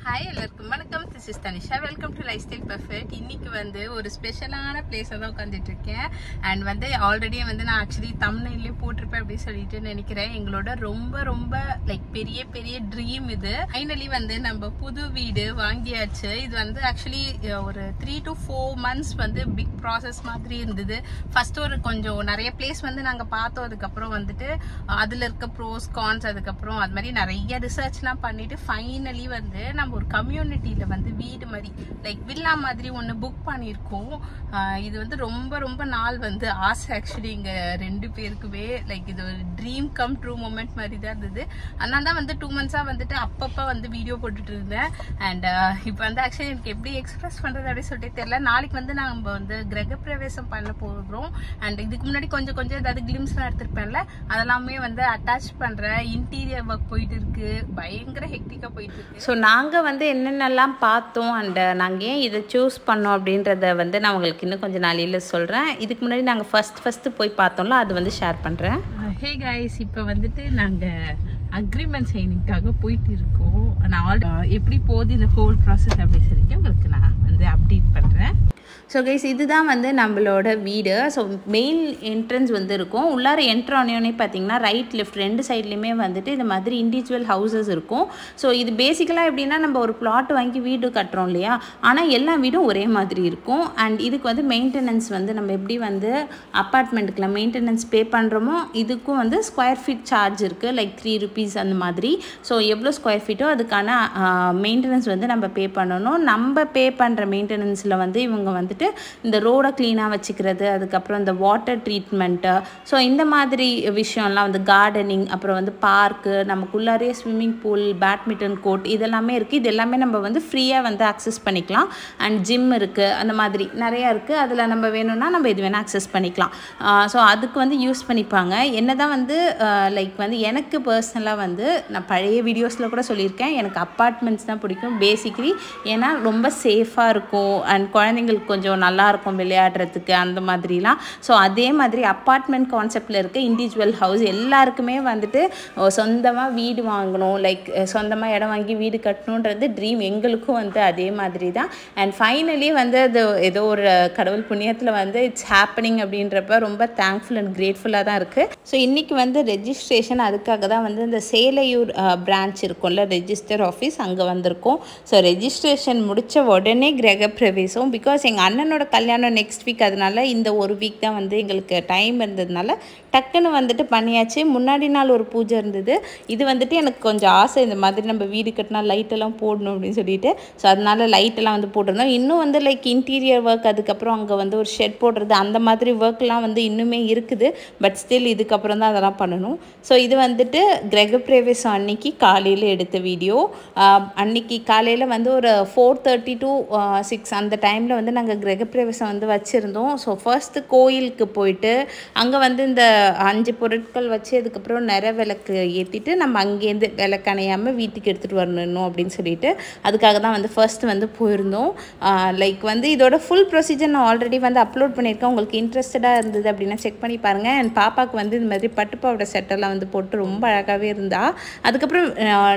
hi எல்லாருக்கும் வணக்கம் this is Tanisha welcome to lifestyle perfect இன்னைக்கு வந்து ஒரு ஸ்பெஷலான பிளேஸில் தான் உட்காந்துட்டு இருக்கேன் அண்ட் வந்து ஆல்ரெடி வந்து நான் ஆக்சுவலி தமிழ்லேயே போட்டிருப்பேன் அப்படின்னு சொல்லிட்டு நினைக்கிறேன் எங்களோட ரொம்ப ரொம்ப லைக் பெரிய பெரிய ட்ரீம் இது ஃபைனலி வந்து நம்ம புது வீடு வாங்கியாச்சு இது வந்து ஆக்சுவலி ஒரு த்ரீ டு ஃபோர் மந்த்ஸ் வந்து பிக் ப்ராசஸ் மாதிரி இருந்தது ஃபர்ஸ்ட் ஒரு கொஞ்சம் நிறைய பிளேஸ் வந்து நாங்கள் பார்த்தோம் அதுக்கப்புறம் வந்துட்டு அதில் இருக்க ப்ரோஸ் கான்ஸ் அதுக்கப்புறம் அது மாதிரி நிறைய ரிசர்ச்லாம் பண்ணிட்டு ஃபைனலி வந்து நம்ம ஒரு கம்யூனிட்டியில் வந்து வீடு மாதிரி லைக் வில்லா மாதிரி ஒன்று புக் பண்ணியிருக்கோம் ஆஹ் இது வந்து ரொம்ப ரொம்ப நாள் வந்து ஆசை ஆக்சுவலி இங்கே ரெண்டு பேருக்குமே லைக் இது ஒரு ட்ரீம் கம் ட்ரூ மூமெண்ட் மாதிரி தான் இருந்தது அதனால தான் வந்து டூ மந்த்ஸாக வந்துட்டு அப்பப்போ வந்து வீடியோ போட்டுட்டு இருந்தேன் அண்ட் இப்போ வந்து ஆக்சுவலி எனக்கு எப்படி எக்ஸ்பிரஸ் பண்ணுறது அப்படின்னு சொல்லிட்டு தெரியல நாளைக்கு வந்து நம்ம வந்து கிரக பிரவேசம் பண்ண போகிறோம் அண்ட் இதுக்கு முன்னாடி கொஞ்சம் கொஞ்சம் ஏதாவது கிளிம்ஸ்லாம் எடுத்திருப்பேன்ல அதெல்லாமே வந்து அட்டாச் பண்ணுறேன் இன்டீரியர் ஒர்க் போயிட்டு இருக்கு பயங்கர ஹெக்டிக்காக போயிட்டு இருக்கு ஸோ நாங்கள் வந்து என்னென்னலாம் பார்த்தோம் அண்ட் நாங்கள் ஏன் இதை சூஸ் பண்ணோம் அப்படின்றத வந்து நான் உங்களுக்கு இன்னும் கொஞ்சம் நாளையில் சொல்கிறேன் இதுக்கு முன்னாடி நாங்கள் ஃபஸ்ட் ஃபஸ்ட்டு போய் பார்த்தோம்ல அது வந்து ஷேர் பண்ணுறேன் ஹே கைஸ் இப்போ வந்துட்டு நாங்கள் அக்ரிமெண்ட் சைனிங்காக போயிட்டு இருக்கோம் நான் ஆல் எப்படி போகுது இந்த ஹோல் ப்ராசஸ் அப்படின்னு சொல்லிட்டு உங்களுக்கு நான் வந்து அப்டேட் பண்ணுறேன் ஸோ கைஸ் இதுதான் வந்து நம்மளோட வீடு ஸோ மெயின் என்ட்ரன்ஸ் வந்து இருக்கும் உள்ளார என்ட்ரு ஆனியோனே பார்த்தீங்கன்னா ரைட் லெஃப்ட் ரெண்டு சைட்லேயுமே வந்துட்டு இந்த மாதிரி இண்டிவிஜுவல் ஹவுசஸ் இருக்கும் ஸோ இது பேசிக்கலாக எப்படின்னா நம்ம ஒரு பிளாட் வாங்கி வீடு கட்டுறோம் இல்லையா ஆனால் எல்லா வீடும் ஒரே மாதிரி இருக்கும் அண்ட் இதுக்கு வந்து மெயின்டெனன்ஸ் வந்து நம்ம எப்படி வந்து அப்பார்ட்மெண்ட்டுக்குலாம் மெயின்டெனன்ஸ் பே பண்ணுறோமோ இதுக்கும் வந்து ஸ்கொயர் ஃபீட் சார்ஜ் இருக்குது லைக் த்ரீ ருபீஸ் அந்த மாதிரி ஸோ எவ்வளோ ஸ்கொயர் ஃபீட்டோ அதுக்கான மெயின்டெனன்ஸ் வந்து நம்ம பே பண்ணணும் நம்ம பே பண்ணுற மெயின்டெனன்ஸில் வந்து இவங்க வந்துட்டு இந்த ரோடை க்ளீனாக வச்சுக்கிறது அதுக்கப்புறம் இந்த வாட்டர் ட்ரீட்மெண்ட்டு ஸோ இந்த மாதிரி விஷயம்லாம் வந்து கார்டனிங் அப்புறம் வந்து பார்க்கு நமக்குள்ளாரே ஸ்விம்மிங் பூல் பேட்மிண்டன் கோர்ட் இதெல்லாமே இருக்குது இது எல்லாமே நம்ம வந்து ஃப்ரீயாக வந்து அக்சஸ் பண்ணிக்கலாம் அண்ட் ஜிம் இருக்குது அந்த மாதிரி நிறையா இருக்குது அதில் நம்ம வேணும்னா நம்ம இது வேணால் அக்சஸ் பண்ணிக்கலாம் ஸோ அதுக்கு வந்து யூஸ் பண்ணிப்பாங்க என்ன தான் வந்து லைக் வந்து எனக்கு பர்சனலாக வந்து நான் பழைய வீடியோஸில் கூட சொல்லியிருக்கேன் எனக்கு அப்பார்ட்மெண்ட்ஸ் தான் பிடிக்கும் பேசிக்கலி ஏன்னா ரொம்ப சேஃபாக இருக்கும் அண்ட் குழந்தைங்களுக்கு கொஞ்சம் நல்லா இருக்கும் விளையாடுறதுக்கு அந்த மாதிரிலாம் ஸோ அதே மாதிரி அப்பார்ட்மெண்ட் கான்செப்டில் இருக்க இண்டிவிஜுவல் ஹவுஸ் எல்லாருக்குமே வந்துட்டு சொந்தமாக வீடு வாங்கணும் லைக் சொந்தமாக இடம் வாங்கி வீடு கட்டணுன்றது ட்ரீம் எங்களுக்கும் வந்து அதே மாதிரி தான் அண்ட் ஃபைனலி வந்து அது ஏதோ ஒரு கடவுள் புண்ணியத்தில் வந்து இட்ஸ் ஹேப்பனிங் அப்படின்றப்ப ரொம்ப தேங்க்ஃபுல் அண்ட் கிரேட்ஃபுல்லாக தான் இருக்குது ஸோ இன்றைக்கி வந்து ரெஜிஸ்ட்ரேஷன் அதுக்காக தான் வந்து இந்த சேலையூர் பிரான்ச் இருக்கும்ல ரெஜிஸ்டர் ஆஃபீஸ் அங்கே வந்திருக்கோம் ஸோ ரெஜிஸ்ட்ரேஷன் முடித்த உடனே கிரக பிரவேசம் பிகாஸ் எங்கள் அண்ணனோட கல்யாணம் நெக்ஸ்ட் வீக் அதனால இந்த ஒரு வீக் தான் வந்து எங்களுக்கு டைம் இருந்ததுனால டக்குன்னு வந்துட்டு பண்ணியாச்சு முன்னாடி நாள் ஒரு பூஜை இருந்தது இது வந்துட்டு எனக்கு கொஞ்சம் ஆசை இந்த மாதிரி நம்ம வீடு கட்டினா லைட்டெல்லாம் போடணும் அப்படின்னு சொல்லிட்டு ஸோ அதனால லைட்டெல்லாம் வந்து போட்டிருந்தோம் இன்னும் வந்து லைக் இன்டீரியர் ஒர்க் அதுக்கப்புறம் அங்கே வந்து ஒரு ஷெட் போடுறது அந்த மாதிரி ஒர்க்லாம் வந்து இன்னுமே இருக்குது பட் ஸ்டில் இதுக்கப்புறம் தான் அதெல்லாம் பண்ணணும் ஸோ இது வந்துட்டு கிரகப்பிரவேசம் அன்னைக்கு காலையில் எடுத்த வீடியோ அன்னைக்கு காலையில் வந்து ஒரு ஃபோர் தேர்ட்டி டு சிக்ஸ் அந்த டைமில் வந்து நாங்கள் கிரகப்பிரவேசம் வந்து வச்சுருந்தோம் ஸோ ஃபர்ஸ்ட்டு கோயிலுக்கு போயிட்டு அங்கே வந்து இந்த அஞ்சு பொருட்கள் வச்சு அதுக்கப்புறம் நிற விளக்கு ஏற்றிட்டு நம்ம அங்கேருந்து விளக்கு அணையாமல் வீட்டுக்கு எடுத்துகிட்டு வரணும் அப்படின்னு சொல்லிட்டு அதுக்காக தான் வந்து ஃபர்ஸ்ட் வந்து போயிருந்தோம் லைக் வந்து இதோட ஃபுல் ப்ரொசீஜர் நான் ஆல்ரெடி வந்து அப்லோட் பண்ணியிருக்கேன் உங்களுக்கு இன்ட்ரெஸ்டடாக இருந்தது அப்படின்னா செக் பண்ணி பாருங்கள் அண்ட் பாப்பாவுக்கு வந்து இந்த மாதிரி பட்டுப்பாவோட செட்டெல்லாம் வந்து போட்டு ரொம்ப அழகாகவே இருந்தா அதுக்கப்புறம்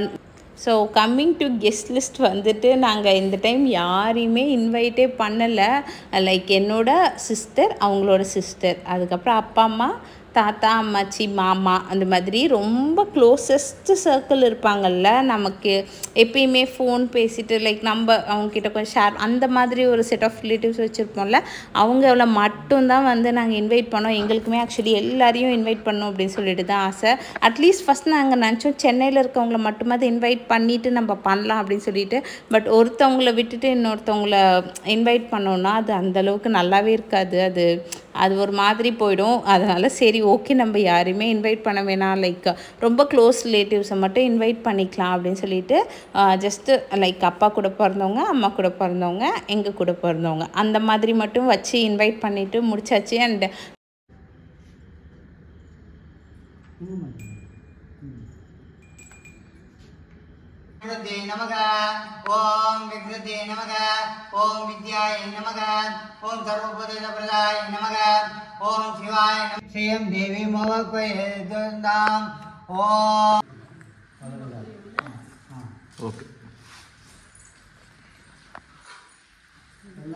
so coming to guest list வந்துட்டு நாங்கள் இந்த டைம் யாரையுமே இன்வைட்டே பண்ணலை லைக் என்னோட சிஸ்டர் அவங்களோட சிஸ்டர் அதுக்கப்புறம் அப்பா அம்மா தாத்தா அம்மாச்சி மாமா அந்த மாதிரி ரொம்ப க்ளோசஸ்ட் சர்க்கிள் இருப்பாங்கல்ல நமக்கு எப்பயுமே ஃபோன் பேசிட்டு லைக் நம்ம அவங்கக்கிட்ட கொஞ்சம் ஷேர் அந்த மாதிரி ஒரு செட் ஆஃப் ரிலேட்டிவ்ஸ் வச்சுருப்போம்ல அவங்கள மட்டும்தான் வந்து நாங்கள் இன்வைட் பண்ணோம் எங்களுக்குமே ஆக்சுவலி எல்லாரையும் இன்வைட் பண்ணோம் அப்படின்னு சொல்லிட்டு தான் ஆசை அட்லீஸ்ட் ஃபஸ்ட் நாங்கள் நினச்சோம் சென்னையில் இருக்கவங்கள மட்டுமாவது இன்வைட் பண்ணிவிட்டு நம்ம பண்ணலாம் அப்படின்னு சொல்லிட்டு பட் ஒருத்தவங்கள விட்டுட்டு இன்னொருத்தவங்கள இன்வைட் பண்ணோன்னா அது அந்தளவுக்கு நல்லாவே இருக்காது அது அது ஒரு மாதிரி போயிடும் அதனால் சரி ஓகே நம்ம யாரையுமே இன்வைட் பண்ண வேணாம் லைக் ரொம்ப க்ளோஸ் ரிலேட்டிவ்ஸை மட்டும் இன்வைட் பண்ணிக்கலாம் அப்படின்னு சொல்லிட்டு ஜஸ்ட்டு லைக் அப்பா கூட பிறந்தவங்க அம்மா கூட பிறந்தவங்க எங்கள் கூட பிறந்தவங்க அந்த மாதிரி மட்டும் வச்சு இன்வைட் பண்ணிவிட்டு முடிச்சாச்சு அண்ட் विकृते नमः ॐ विकृते नमः ॐ विद्याय नमः ॐ सर्वभूतप्रदाय नमः ॐ शिवाय नमः श्रियं देवी मवक्वयेदाम् ॐ ஓகே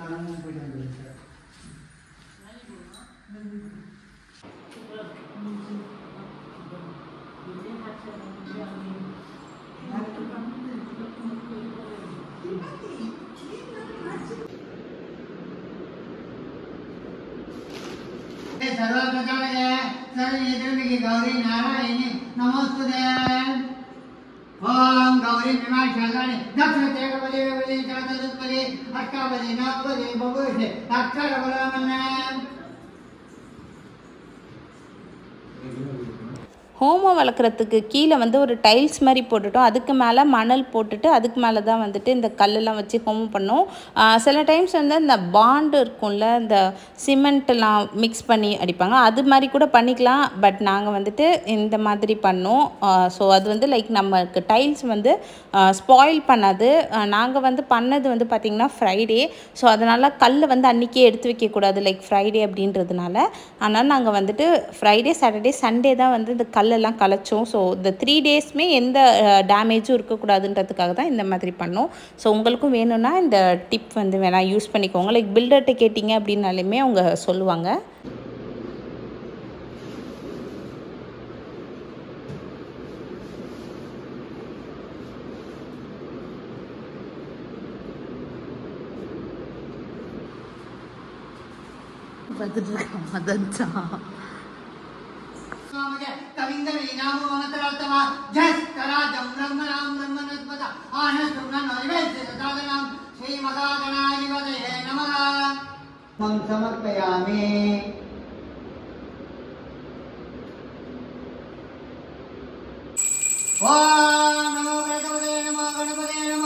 நானும் போயிட்டு வந்துடுறேன் சார் सर्वप्रकारे सर्वनेत्रमिके गौरी नारायणी नमोस्तुते ओम गौरी विमा शालानि दक्षते कपदे वदे चातुत्पदे अष्टापदे नवपदे बभूषे अक्षर बलमन्ना ஹோமம் வளர்க்குறதுக்கு கீழே வந்து ஒரு டைல்ஸ் மாதிரி போட்டுட்டோம் அதுக்கு மேலே மணல் போட்டுட்டு அதுக்கு மேலே தான் வந்துட்டு இந்த கல்லெல்லாம் வச்சு ஹோமம் பண்ணோம் ஆஹ் சில டைம்ஸ் வந்து இந்த பாண்டு இருக்கும்ல இந்த சிமெண்ட்லாம் மிக்ஸ் பண்ணி அடிப்பாங்க அது மாதிரி கூட பண்ணிக்கலாம் பட் நாங்கள் வந்துட்டு இந்த மாதிரி பண்ணோம் ஸோ அது வந்து லைக் நமக்கு டைல்ஸ் வந்து ஸ்பாயில் பண்ணாது நாங்கள் வந்து பண்ணது வந்து பார்த்திங்கன்னா ஃப்ரைடே ஸோ அதனால் கல் வந்து அன்றைக்கே எடுத்து வைக்கக்கூடாது லைக் ஃப்ரைடே அப்படின்றதுனால ஆனால் நாங்கள் வந்துட்டு ஃப்ரைடே சாட்டர்டே சண்டே தான் வந்து இந்த கல்லெல்லாம் கலைச்சோம் ஸோ இந்த த்ரீ டேஸ்மே எந்த டேமேஜும் இருக்கக்கூடாதுன்றதுக்காக தான் இந்த மாதிரி பண்ணோம் ஸோ உங்களுக்கும் வேணும்னா இந்த டிப் வந்து வேணால் யூஸ் பண்ணிக்கோங்க லைக் பில்டர்கிட்ட கேட்டிங்க அப்படின்னாலுமே அவங்க சொல்லுவாங்க स्वामगे कविन्दवे नामो ममतरात्मा जस्तराजं ब्रह्मणां ब्रह्मणस्पद आनस्तुम्नन्नैवेद्यसाधनां श्रीमहागणाधिपतये नमः मम समर्पयामि ॐ नमो गणपतये नमो गणपतये नमो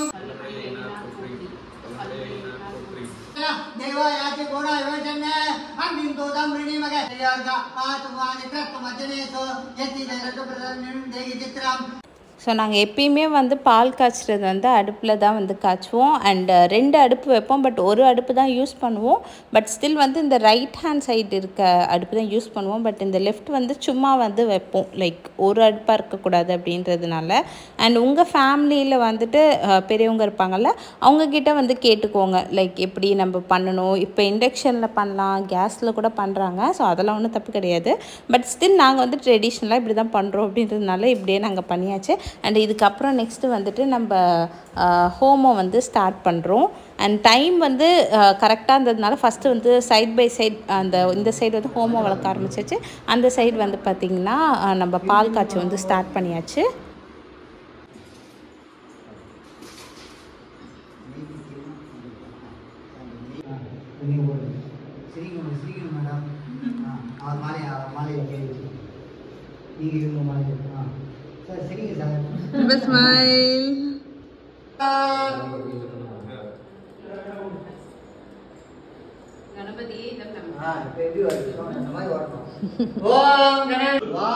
देवायाचे गोडा योजने अंबिं तोदं ऋणिमगे यार्गा आत्मानि क्रत्तमजनेसो यति जगत् प्रदन्निं देहि चित्रम् ஸோ நாங்கள் எப்பயுமே வந்து பால் காய்ச்சறது வந்து அடுப்பில் தான் வந்து காய்ச்சுவோம் அண்ட் ரெண்டு அடுப்பு வைப்போம் பட் ஒரு அடுப்பு தான் யூஸ் பண்ணுவோம் பட் ஸ்டில் வந்து இந்த ரைட் ஹேண்ட் சைடு இருக்க அடுப்பு தான் யூஸ் பண்ணுவோம் பட் இந்த லெஃப்ட் வந்து சும்மா வந்து வைப்போம் லைக் ஒரு அடுப்பாக இருக்கக்கூடாது அப்படின்றதுனால அண்ட் உங்கள் ஃபேமிலியில் வந்துட்டு அஹ், பெரியவங்க இருப்பாங்கல்ல அவங்கக்கிட்ட வந்து கேட்டுக்கோங்க லைக் எப்படி நம்ம பண்ணணும் இப்போ இண்டக்ஷனில் பண்ணலாம் கேஸில் கூட பண்ணுறாங்க ஸோ அதெல்லாம் ஒன்றும் தப்பு கிடையாது பட் ஸ்டில் நாங்கள் வந்து ட்ரெடிஷ்னலாக இப்படி தான் பண்ணுறோம் அப்படின்றதுனால இப்படியே நாங்கள் பண்ணியாச்சு அண்ட் இதுக்கப்புறம் நெக்ஸ்ட்டு வந்துட்டு நம்ம ஹோமம் வந்து ஸ்டார்ட் பண்ணுறோம் அண்ட் டைம் வந்து கரெக்டாக இருந்ததுனால ஃபஸ்ட்டு வந்து சைட் பை சைட் அந்த இந்த சைடு வந்து ஹோமம் வளர்க்க ஆரம்பிச்சிச்சு அந்த சைடு வந்து பார்த்திங்கன்னா அஹ், நம்ம பால் காய்ச்சி வந்து ஸ்டார்ட் பண்ணியாச்சு சிரிக்கணும் சிரிக்கணும் மேடம் ஆ அவர் மாலை அவர் மாலையை கேள்வி நீங்கள் இருங்க மாலை ஆ சார் சரிங்க சார் ஸ்மைல் ஆ இப்போ எப்படி வரட்டும் இந்த மாதிரி வரட்டும் ஓம் கணேஷ் வா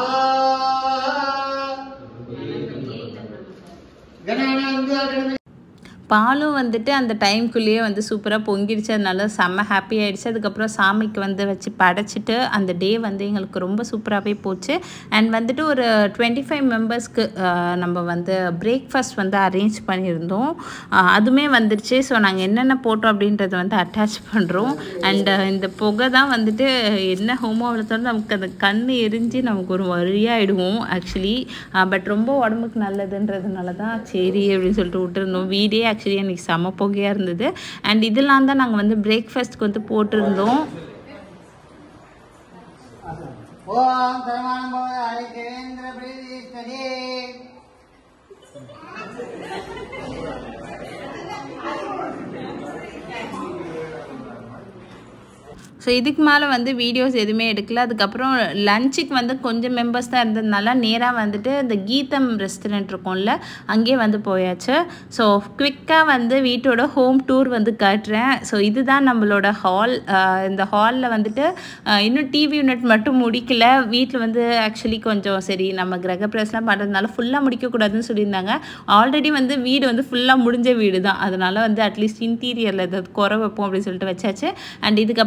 கணேஷ் கணேஷ் பாலும் வந்துட்டு அந்த டைம்குள்ளேயே வந்து சூப்பராக பொங்கிடுச்சு அதனால செம்ம ஹாப்பி ஆயிடுச்சு அதுக்கப்புறம் சாமிக்கு வந்து வச்சு படைச்சிட்டு அந்த டே வந்து எங்களுக்கு ரொம்ப சூப்பராகவே போச்சு அண்ட் வந்துட்டு ஒரு டுவெண்ட்டி ஃபைவ் மெம்பர்ஸ்க்கு நம்ம வந்து பிரேக்ஃபாஸ்ட் வந்து அரேஞ்ச் பண்ணியிருந்தோம் அஹ், அதுவுமே வந்துருச்சு ஸோ நாங்கள் என்னென்ன போட்டோம் அப்படின்றத வந்து அட்டாச் பண்ணுறோம் அண்ட் இந்த புகை தான் வந்துட்டு என்ன ஹோமோ வளர்த்தாலும் நமக்கு அந்த கண் எரிஞ்சு நமக்கு ஒரு வழியாயிடுவோம் ஆக்சுவலி பட் ரொம்ப உடம்புக்கு நல்லதுன்றதுனால தான் சரி அப்படின்னு சொல்லிட்டு விட்டுருந்தோம் வீடே ஆக்சுவலி எனக்கு செம புகையாக இருந்தது அண்ட் இதெல்லாம் தான் நாங்கள் வந்து பிரேக்ஃபாஸ்ட்க்கு வந்து போட்டிருந்தோம் ஓம் சரவணம் பவ ஹரிகேந்திர பிரீதிஷ்டதே ஸோ இதுக்கு மேலே வந்து வீடியோஸ் எதுவுமே எடுக்கல அதுக்கப்புறம் லஞ்சுக்கு வந்து கொஞ்சம் மெம்பர்ஸ் தான் இருந்ததுனால நேராக வந்துட்டு இந்த கீதம் ரெஸ்டாரண்ட் இருக்கும்ல அங்கேயே வந்து போயாச்சு ஸோ குவிக்காக வந்து வீட்டோட ஹோம் டூர் வந்து காட்டுறேன் ஸோ இதுதான் நம்மளோட ஹால் இந்த ஹாலில் வந்துட்டு ஆஹ், இன்னும் டிவி யூனிட் மட்டும் முடிக்கல வீட்டில் வந்து ஆக்சுவலி கொஞ்சம் சரி நம்ம கிரகப்பிரவேசம்லாம் பண்ணுறதுனால ஃபுல்லாக முடிக்கக்கூடாதுன்னு சொல்லியிருந்தாங்க ஆல்ரெடி வந்து வீடு வந்து ஃபுல்லாக முடிஞ்ச வீடு தான் அதனால வந்து அட்லீஸ்ட் இன்டீரியரில் ஏதாவது குறை வைப்போம் அப்படின்னு சொல்லிட்டு வச்சாச்சு அண்ட் இதுக்கப்புறம் நமக்கு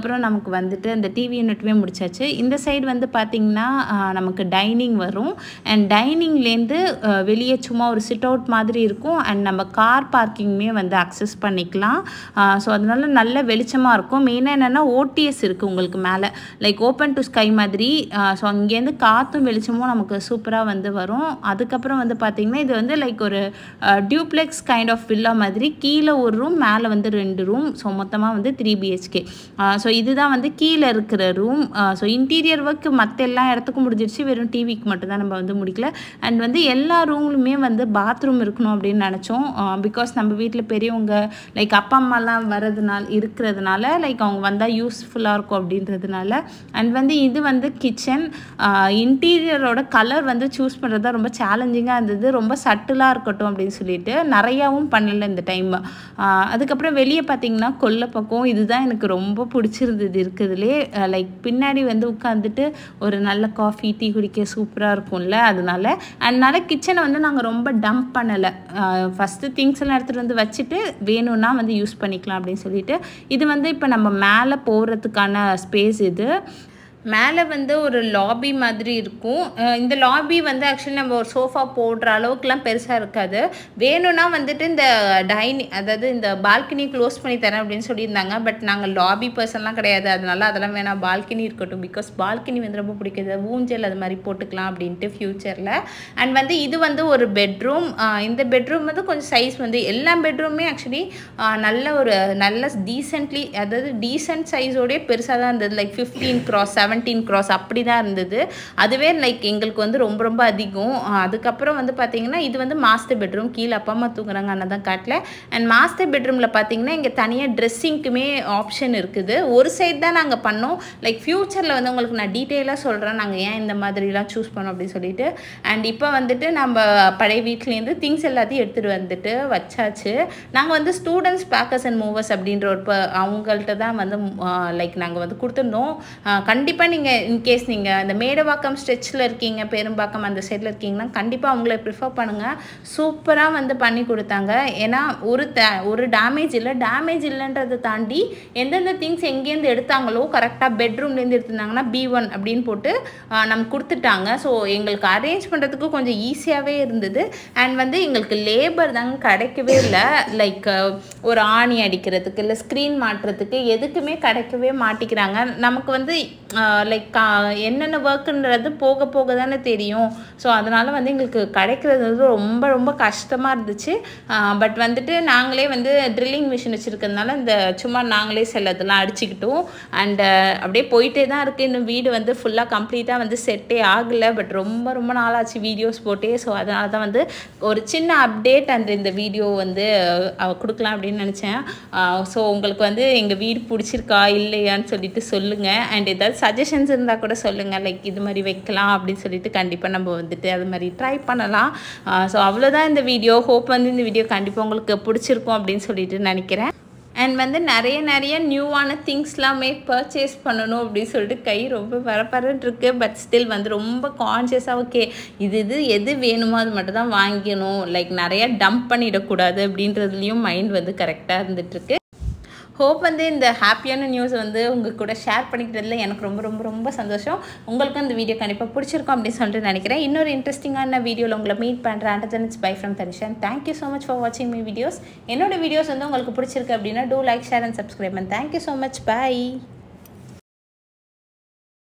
நமக்கு வந்துட்டு அந்த டிவி யூனிட்டுமே முடிச்சாச்சு இந்த சைடு வந்து பார்த்திங்கன்னா ஆஹ், நமக்கு டைனிங் வரும் அண்ட் டைனிங்லேருந்து வெளியே சும்மா ஒரு சிட் அவுட் மாதிரி இருக்கும் அண்ட் நம்ம கார் பார்க்கிங்குமே வந்து அக்சஸ் பண்ணிக்கலாம் ஸோ அதனால நல்ல வெளிச்சமாக இருக்கும் மெயினாக என்னென்னா ஓடிஎஸ் இருக்குது உங்களுக்கு மேலே லைக் ஓப்பன் டு ஸ்கை மாதிரி ஸோ அங்கேருந்து காற்றும் வெளிச்சமும் நமக்கு சூப்பராக வந்து வரும் அதுக்கப்புறம் வந்து பார்த்திங்கன்னா இது வந்து லைக் ஒரு டியூப்ளெக்ஸ் கைண்ட் ஆஃப் வில்லா மாதிரி கீழே ஒரு ரூம் மேலே வந்து ரெண்டு ரூம் ஸோ மொத்தமாக வந்து த்ரீ பிஹெச்கே ஸோ இதுதான் வந்து கீழே இருக்கிற ரூம் ஸோ இன்டீரியர் ஒர்க் மற்ற எல்லா இடத்துக்கும் முடிஞ்சிருச்சு வெறும் டிவிக்கு மட்டும்தான் நம்ம வந்து முடிக்கல அண்ட் வந்து எல்லா ரூம்லுமே வந்து பாத்ரூம் இருக்கணும் அப்படின்னு நினச்சோம் பிகாஸ் நம்ம வீட்டில் பெரியவங்க லைக் அப்பா அம்மாலாம் வரதுனால இருக்கிறதுனால லைக் அவங்க வந்தால் யூஸ்ஃபுல்லாக இருக்கும் அப்படின்றதுனால அண்ட் வந்து இது வந்து கிச்சன் இன்டீரியரோட கலர் வந்து சூஸ் பண்ணுறது தான் ரொம்ப சேலஞ்சிங்காக இருந்தது ரொம்ப சட்டிலாக இருக்கட்டும் அப்படின்னு சொல்லிட்டு நிறையாவும் பண்ணல இந்த டைம் அதுக்கப்புறம் வெளியே பார்த்தீங்கன்னா கொல்லை பக்கம் இதுதான் எனக்கு ரொம்ப பிடிச்சிருந்தது இருக்கிறதுலே லைக் பின்னாடி வந்து உட்காந்துட்டு ஒரு நல்ல காஃபி டீ குடிக்க சூப்பராக இருக்கும்ல அதனால அதனால கிச்சனை வந்து நாங்கள் ரொம்ப டம்ப் பண்ணலை ஃபஸ்ட்டு திங்ஸ் எல்லாம் எடுத்துகிட்டு வந்து வச்சுட்டு வேணும்னா வந்து யூஸ் பண்ணிக்கலாம் அப்படின்னு சொல்லிட்டு இது வந்து இப்போ நம்ம மேலே போகிறதுக்கான ஸ்பேஸ் இது மேலே வந்து ஒரு லாபி மாதிரி இருக்கும் அஹ் இந்த லாபி வந்து ஆக்சுவலி நம்ம ஒரு சோஃபா போடுற அளவுக்குலாம் பெருசாக இருக்காது வேணும்னா வந்துட்டு இந்த டைனி அதாவது இந்த பால்கனி க்ளோஸ் பண்ணி தரேன் அப்படின்னு சொல்லியிருந்தாங்க பட் நாங்கள் லாபி பர்சன்லாம் கிடையாது அதனால அதெல்லாம் வேணாம் பால்கனி இருக்கட்டும் பிகாஸ் பால்கனி வந்து ரொம்ப பிடிக்குது ஊஞ்சல் அது மாதிரி போட்டுக்கலாம் அப்படின்ட்டு ஃப்யூச்சரில் அண்ட் வந்து இது வந்து ஒரு பெட்ரூம் இந்த பெட்ரூம் வந்து கொஞ்சம் சைஸ் வந்து எல்லா பெட்ரூமே ஆக்சுவலி நல்ல ஒரு நல்ல டீசென்ட்லி அதாவது டீசென்ட் சைஸோடய பெருசாக தான் இருந்தது like fifteen cross seventeen cross அப்படி தான் இருந்தது அதுவே லைக் எங்களுக்கு வந்து ரொம்ப ரொம்ப அதிகம் அஹ் அதுக்கப்புறம் வந்து பார்த்தீங்கன்னா இது வந்து மாஸ்டர் பெட்ரூம் கீழே அப்பா அம்மா தூங்குறாங்க அண்ணன் தான் காட்டல அண்ட் மாஸ்டர் பெட்ரூமில் பார்த்தீங்கன்னா இங்கே தனியாக ட்ரெஸ்ஸிங்க்குமே ஆப்ஷன் இருக்குது ஒரு சைடு தான் நாங்கள் பண்ணோம் லைக் ஃப்யூச்சரில் வந்து உங்களுக்கு நான் டீட்டெயிலாக சொல்கிறேன் நாங்கள் ஏன் இந்த மாதிரிலாம் சூஸ் பண்ணோம் அப்படின்னு சொல்லிட்டு அண்ட் இப்போ வந்துட்டு நம்ம பழைய வீட்லேருந்து திங்ஸ் எல்லாத்தையும் எடுத்துகிட்டு வந்துட்டு வச்சாச்சு நாங்கள் வந்து ஸ்டூடெண்ட்ஸ் பேக்கர்ஸ் அண்ட் மூவர்ஸ் அப்படின்ற ஒரு ப அவங்கள்ட்ட தான் வந்து லைக் நாங்கள் வந்து கொடுத்துருந்தோம் கண்டிப்பாக நீங்கள் இன்கேஸ் நீங்கள் இந்த மேடவாக்கம் ஸ்ட்ரெச்சில் இருக்கீங்க பெரும்பாக்கம் அந்த சைடில் இருக்கீங்கன்னா கண்டிப்பாக அவங்கள ப்ரிஃபர் பண்ணுங்கள் சூப்பராக வந்து பண்ணி கொடுத்தாங்க ஏன்னா ஒரு த ஒரு டேமேஜ் இல்லை டேமேஜ் இல்லைன்றதை தாண்டி எந்தெந்த திங்ஸ் எங்கேருந்து எடுத்தாங்களோ கரெக்டாக பெட்ரூம்லேருந்து எடுத்திருந்தாங்கன்னா பி ஒன் அப்படின்னு போட்டு ஆஹ், நமக்கு கொடுத்துட்டாங்க ஸோ எங்களுக்கு அரேஞ்ச் பண்ணுறதுக்கு கொஞ்சம் ஈஸியாகவே இருந்தது அண்ட் வந்து எங்களுக்கு லேபர் தாங்க கிடைக்கவே இல்லை லைக் ஒரு ஆணி அடிக்கிறதுக்கு இல்லை ஸ்க்ரீன் மாட்டுறதுக்கு எதுக்குமே கிடைக்கவே மாட்டிக்கிறாங்க நமக்கு வந்து லைக் என்னென்ன ஒர்க்குன்றது போக போக தானே தெரியும் ஸோ அதனால் வந்து எங்களுக்கு கிடைக்கிறது வந்து ரொம்ப ரொம்ப கஷ்டமாக இருந்துச்சு பட் வந்துட்டு நாங்களே வந்து ட்ரில்லிங் மிஷின் வச்சுருக்கிறதுனால இந்த சும்மா நாங்களே சிலதெல்லாம் அடிச்சுக்கிட்டோம் அண்டு அப்படியே போயிட்டே தான் இருக்குது இன்னும் வீடு வந்து ஃபுல்லாக கம்ப்ளீட்டாக வந்து செட்டே ஆகலை பட் ரொம்ப ரொம்ப நாளாச்சு வீடியோஸ் போட்டே ஸோ அதனால தான் வந்து ஒரு சின்ன அப்டேட் அந்த இந்த வீடியோ வந்து அஹ், கொடுக்கலாம் அப்படின்னு நினச்சேன் ஸோ உங்களுக்கு வந்து எங்கள் வீடு பிடிச்சிருக்கா இல்லையான்னு சொல்லிட்டு சொல்லுங்கள் அண்ட் ஏதாவது சஜஷன்ஸ் இருந்தால் கூட சொல்லுங்கள் லைக் இது மாதிரி வைக்கலாம் அப்படின்னு சொல்லிட்டு கண்டிப்பாக நம்ம வந்துட்டு அது மாதிரி ட்ரை பண்ணலாம் ஸோ அவ்வளோதான் இந்த வீடியோ ஹோப் வந்து இந்த வீடியோ கண்டிப்பாக உங்களுக்கு பிடிச்சிருக்கும் அப்படின்னு சொல்லிட்டு நினைக்கிறேன் அண்ட் வந்து நிறைய நிறைய நியூவான திங்ஸ்லாமே பர்ச்சேஸ் பண்ணணும் அப்படின்னு சொல்லிட்டு கை ரொம்ப பரபரன்னு இருக்கு பட் ஸ்டில் வந்து ரொம்ப கான்ஷியஸாக ஓகே இது இது எது வேணுமோ அது மட்டும் தான் வாங்கிக்கணும் லைக் நிறைய டம்ப் பண்ணிடக்கூடாது அப்படின்றதுலையும் மைண்ட் வந்து கரெக்டாக இருந்துகிட்ருக்கு ஹோப் வந்து இந்த ஹாப்பியான நியூஸ் வந்து உங்கள் கூட ஷேர் பண்ணிக்கிறதுல எனக்கு ரொம்ப ரொம்ப ரொம்ப சந்தோஷம் உங்களுக்கும் இந்த வீடியோ கண்டிப்பாக பிடிச்சிருக்கும் அப்படின்னு சொல்லிட்டு நினைக்கிறேன் இன்னொரு இன்ட்ரெஸ்டிங்கான வீடியோவில் உங்களை மீட் பண்ணுறேன் and it's bye from Tanisha thank you so much for வாட்சிங் மீ வீடியோஸ் என்னோட வீடியோஸ் வந்து உங்களுக்கு பிடிச்சிருக்கு அப்படின்னா do like share and subscribe and thank you so much by